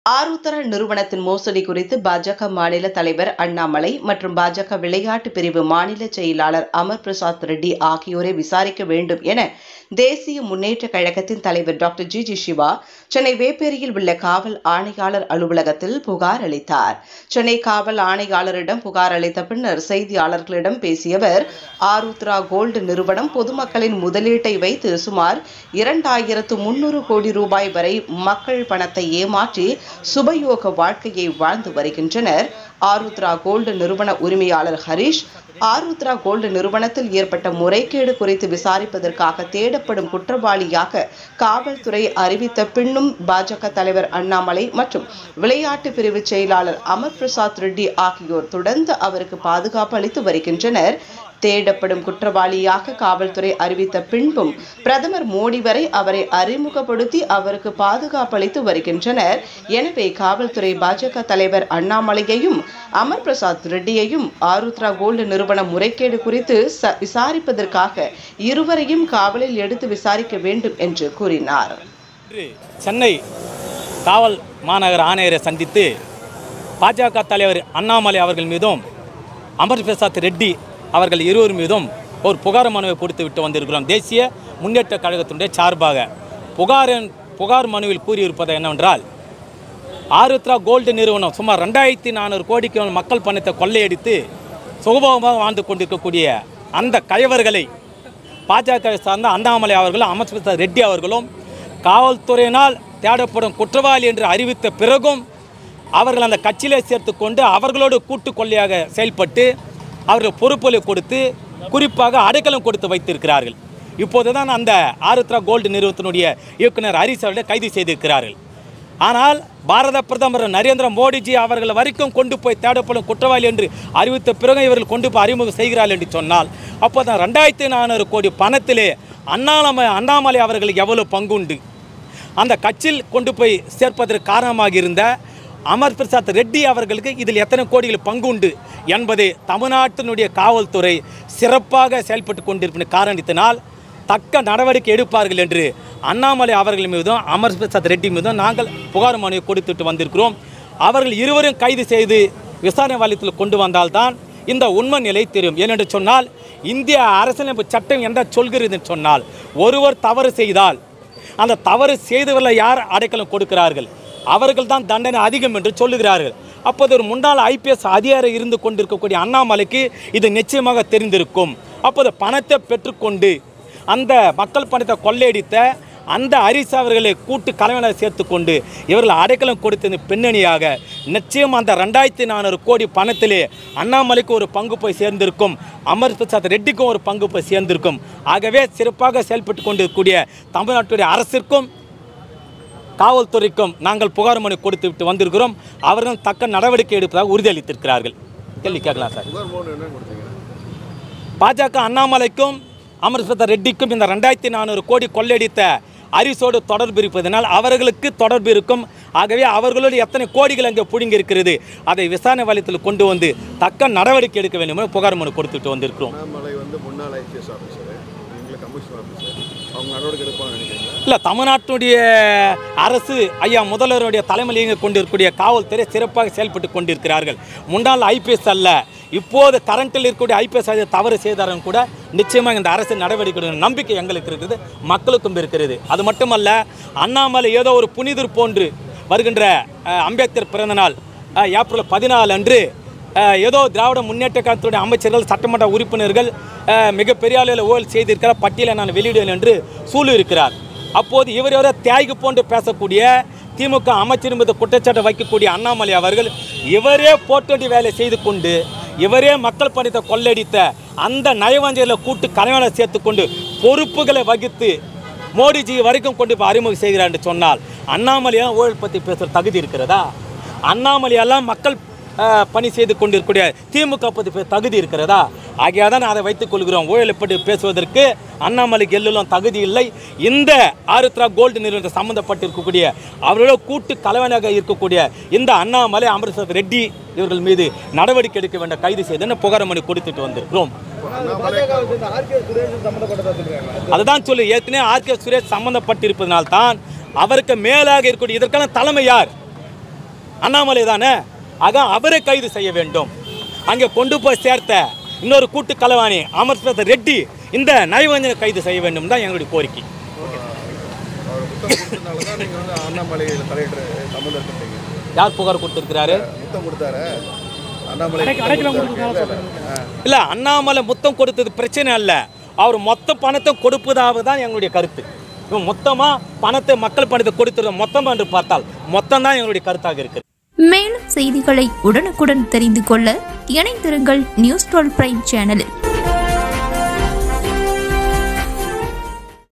ஆருத்ரா நிறுவனத்தின் மோசடி குறித்து பாஜக மாநில தலைவர் அண்ணாமலை மற்றும் பாஜக விளையாட்டு பிரிவு மாநில செயலாளர் அமர் பிரசாத் ரெட்டி ஆகியோரை விசாரிக்க வேண்டும் என தேசிய முன்னேற்ற கழகத்தின் தலைவர் doctor G G Siva Chennai வேப்பேரியில் உள்ள காவல் ஆணையாளர் அலுவலகத்தில் புகார் அளித்தார் சென்னை காவல் ஆணையாளரிடம் புகார் அளித்த பின்னர் செய்தியாளர்களிடம் பேசிய அவர் ஆருத்ரா கோல்டு நிறுவனம் பொதுமக்களின் முதலீட்டை வைத்து சுமார் இரண்டாயிரத்து முன்னூறு கோடி ரூபாய் வரை மக்கள் பணத்தை ஏமாற்றி சுபயோக வாழ்க்கையை வாழ்ந்து வருகின்றனர் ஆருத்ரா கோல்டு நிறுவன உரிமையாளர் ஹரிஷ் ஆருத்ரா கோல்டு நிறுவனத்தில் ஏற்பட்ட முறைகேடு குறித்து விசாரிப்பதற்காக தேடப்படும் குற்றவாளியாக காவல்துறை அறிவித்த பின்னும் பாஜக தலைவர் அண்ணாமலை மற்றும் விளையாட்டு பிரிவு செயலாளர் அமர் பிரசாத் ரெட்டி ஆகியோர் தொடர்ந்து அவருக்கு பாதுகாப்பு அளித்து வருகின்றனர் தேடப்படும் குற்றவாளியாக காவல்துறை அறிவித்த பின்பும் பிரதமர் மோடி வரை அவரை அறிமுகப்படுத்தி அவருக்கு பாதுகாப்பு அளித்து வருகின்றனர் எனவே காவல்துறை பாஜக தலைவர் அண்ணாமலையையும் அமர் பிரசாத் ரெட்டியையும் ஆருத்ரா கோல்டு நிறுவன முறைகேடு குறித்து ச- விசாரிப்பதற்காக இருவரையும் காவலில் எடுத்து விசாரிக்க வேண்டும் என்று கூறினார் இன்று சென்னை காவல் மாநகர ஆணையரை சந்தித்து பாஜக தலைவர் அண்ணாமலை அவர்கள் மீதும் அமர் பிரசாத் ரெட்டி அவர்கள் இருவர் மீதும் ஒரு புகார் மனுவை கொடுத்து விட்டு வந்திருக்கிறோம் தேசிய முன்னேற்ற கழகத்தினுடைய சார்பாக புகாரின் புகார் மனுவில் கூறியிருப்பது என்னவென்றால் ஆருத்ரா கோல்டு நிறுவனம் சுமார் ரெண்டாயிரத்தி நானூறு கோடிக்கு மேல் மக்கள் பணத்தை கொள்ளையடித்து சுகபோகமாக வாழ்ந்து கொண்டிருக்கக்கூடிய அந்த கயவர்களை பாஜக சார்ந்த அண்ணாமலை அவர்களும் அமர்ஸ்மிதா ரெட்டி அவர்களும் காவல்துறையினால் தேடப்படும் குற்றவாளி என்று அறிவித்த பிறகும் அவர்கள் அந்த கட்சியிலே சேர்த்து கொண்டு அவர்களோடு கூட்டு கொள்ளையாக செயல்பட்டு அவர்கள் பொறுப்புகளை கொடுத்து குறிப்பாக அடைக்கலம் கொடுத்து வைத்திருக்கிறார்கள் இப்போது தான் அந்த ஆருத்ரா கோல்டு நிறுவனத்தினுடைய இயக்குனர் ஹரிஸ் அவர்களை கைது செய்திருக்கிறார்கள் ஆனால் பாரத பிரதமர் நரேந்திர மோடிஜி அவர்கள் வரைக்கும் கொண்டு போய் தேடப்படும் குற்றவாளி என்று அறிவித்த பிறகு இவர்கள் கொண்டு போய் அறிமுகம் செய்கிறார்கள் என்று சொன்னால் அப்போ தான் ரெண்டாயிரத்தி நானூறு கோடி பணத்திலே அண்ணாமலை அண்ணாமலை அவர்களுக்கு எவ்வளவு பங்குண்டு அந்த கட்சியில் கொண்டு போய் சேர்ப்பதற்கு காரணமாக இருந்த அமர் பிரசாத் ரெட்டி அவர்களுக்கு இதில் எத்தனை கோடிகள் பங்கு உண்டு என்பதை தமிழ்நாட்டினுடைய காவல்துறை சிறப்பாக செயல்பட்டு கொண்டிருப்பின காரணத்தினால் தக்க நடவடிக்கை எடுப்பார்கள் என்று அண்ணாமலை அவர்கள் மீதும் அமர் பிரசாத் ரெட்டி மீதும் நாங்கள் புகார் மனுவை கொடுத்துட்டு வந்திருக்கிறோம் அவர்கள் இருவரும் கைது செய்து விசாரணை வலயத்தில் கொண்டு வந்தால்தான் இந்த உண்மை நிலை தெரியும் ஏனென்று சொன்னால் இந்திய அரசியலமைப்பு சட்டம் என்ன சொல்கிறது என்று சொன்னால் ஒருவர் தவறு செய்தால் அந்த தவறு செய்தவர்களை யார் அடைக்கலம் கொடுக்கிறார்கள் அவர்கள் தான் தண்டனை அதிகம் என்று சொல்லுகிறார்கள் அப்போது ஒரு முன்னாள் ஐபிஎஸ் அதிகாரி இருந்து கொண்டிருக்கக்கூடிய அண்ணாமலைக்கு இது நிச்சயமாக தெரிந்திருக்கும் அப்போது பணத்தை பெற்றுக்கொண்டு அந்த மக்கள் பணத்தை கொள்ளையடித்த அந்த ஹரிஸ் அவர்களை கூட்டு கலைவனை சேர்த்துக்கொண்டு இவர்கள் அடைக்கலம் கொடுத்த பின்னணியாக நிச்சயம் அந்த ரெண்டாயிரத்தி நானூறு கோடி பணத்திலே அண்ணாமலைக்கு ஒரு பங்கு போய் சேர்ந்திருக்கும் அமர் பிரசாத் ரெட்டிக்கும் ஒரு பங்கு போய் சேர்ந்திருக்கும் ஆகவே சிறப்பாக செயல்பட்டு கொண்டிருக்கக்கூடிய தமிழ்நாட்டுடைய அரசிற்கும் காவல்துறைக்கும் நாங்கள் புகார் மனு கொடுத்து விட்டு வந்திருக்கிறோம் அவர்கள் தக்க நடவடிக்கை எடுப்பதாக உறுதியளித்திருக்கிறார்கள் கேள்வி கேட்கலாம் சார் புகார் மோகன் என்ன கொடுத்தீங்க பாஜக அண்ணாமலைக்கும் அமர்பிரத ரெட்டிக்கும் இந்த ரெண்டாயிரத்தி நானூறு கோடி கொள்ளையடித்த அரிசோடு தொடர்பு இருப்பதனால் அவர்களுக்கு தொடர்பு இருக்கும் ஆகவே அவர்களோடு எத்தனை கோடிகள் அங்கே புடுங்கி இருக்கிறது அதை விசாரணை வலயத்தில் கொண்டு வந்து தக்க நடவடிக்கை எடுக்க வேண்டும் என புகார் மனு கொடுத்துட்டு வந்திருக்கிறோம் அண்ணாமலை வந்து முன்னாள் ஐபிஎஸ் ஆஃபீஸர் நீங்களே கமிஷன் ஆஃபீஸர் அவங்க நடவடிக்கை எடுப்பாங்க நினைக்கிறீங்களா இல்லை தமிழ்நாட்டுடைய அரசு ஐயா முதல்வருடைய தலைமையில் இயங்கிக் கொண்டிருக்கக்கூடிய காவல்துறை சிறப்பாக செயல்பட்டு கொண்டிருக்கிறார்கள் முன்னாள் ஐபிஎஸ் அல்ல இப்போது கரண்டில் இருக்கக்கூடிய ஐபிஎஸ் அதிகாரி தவறு செய்தாரும் கூட நிச்சயமாக இந்த அரசு நடவடிக்கை எடுக்கும் நம்பிக்கை எங்களுக்கு இருக்குது மக்களுக்கும் இருக்கிறது அது மட்டுமல்ல அண்ணாமலை ஏதோ ஒரு புனிதர் போன்று வருகின்ற அஹ், அம்பேத்கர் பிறந்தநாள் அஹ், ஏப்ரல் பதினாலு அன்று அஹ், ஏதோ திராவிட முன்னேற்ற கழகத்துடைய அமைச்சர்கள் சட்டமன்ற உறுப்பினர்கள் அஹ், மிகப்பெரிய அளவில் ஊழல் செய்திருக்கிற பட்டியலை நான் வெளியிடுவேன் என்று சூழியிருக்கிறார் அப்போது இவர் எவரோ தியாகி போன்று பேசக்கூடிய திமுக அமைச்சர் மீது குற்றச்சாட்டு வைக்கக்கூடிய அண்ணாமலை அவர்கள் இவரே போட்டடி வேலை செய்து கொண்டு இவரே மக்கள் பணித்தை கொள்ளடித்த அந்த நயவஞ்சையில் கூட்டு கலைவனை சேர்த்துக்கொண்டு பொறுப்புகளை வகித்து மோடிஜி வரைக்கும் கொண்டு போய் அறிமுகம் செய்கிறார் என்று சொன்னால் அண்ணாமலையெல்லாம் ஊழல் பற்றி பேசுகிற தகுதி இருக்கிறதா அண்ணாமலையெல்லாம் மக்கள் அஹ், பணி செய்து கொண்டிருக்கக்கூடிய திமுக பற்றி பே- தகுதி இருக்கிறதா ஆகையாக தான் அதை வைத்துக் கொள்கிறோம் ஊழலை பற்றி பேசுவதற்கு அண்ணாமலைக்கு எல்லாம் தகுதி இல்லை இந்த ஆருத்ரா கோல்டு நிறுவனத்தை சம்பந்தப்பட்டிருக்கக்கூடிய அவர்களோட கூட்டு கலவனாக இருக்கக்கூடிய இந்த அண்ணாமலை அமர்சத் ரெட்டி இவர்கள் மீது நடவடிக்கை எடுக்க வேண்டிய கைது செய்து புகார் மனு கொடுத்துட்டு வந்திருக்கிறோம் அண்ணாமலை அதுதான் சொல்லி ஏற்கனவே ஆர்கே சுரேஷ் சம்பந்தப்பட்டிருப்பதனால் தான் அவருக்கு மேலாக இருக்கக்கூடிய இதற்கான தலைமை யார் அண்ணாமலை தானே ஆக அவரை கைது செய்ய வேண்டும் அங்கே கொண்டு போய் சேர்த்த இன்னொரு கூட்டு களவாணி அமர் பிரசாத் ரெட்டி இந்த நயவஞ்சனை கைது செய்ய வேண்டும் தான் எங்களுடைய கோரிக்கை அவர் முத்தம் கொடுத்ததுனால தான் நீங்கள் வந்து அண்ணாமலையில் தலையிடுற சம்மந்தம் இருக்கீங்க யார் புகார் கொடுத்துருக்கிறாரு முத்தம் கொடுத்தாரு அண்ணாமலை முத்தம் கொடுத்தாரு. ஆ. இல்லை அண்ணாமலை முத்தம் கொடுத்தது பிரச்சனை அல்ல அவர் மொத்த பணத்தை கொடுப்பதாக தான் எங்களுடைய கருத்து இவன் மொத்தமாக பணத்தை மக்கள் பணத்தை கொடுத்துருந்த மொத்தம் என்று பார்த்தால் மொத்தம் தான் எங்களுடைய கருத்தாக இருக்குது மேலும் செய்திகளை உடனுக்குடன் தெரிந்து கொள்ள இணைந்திருங்கள் நியூஸ் டுவெல் பிரைம் சேனலில்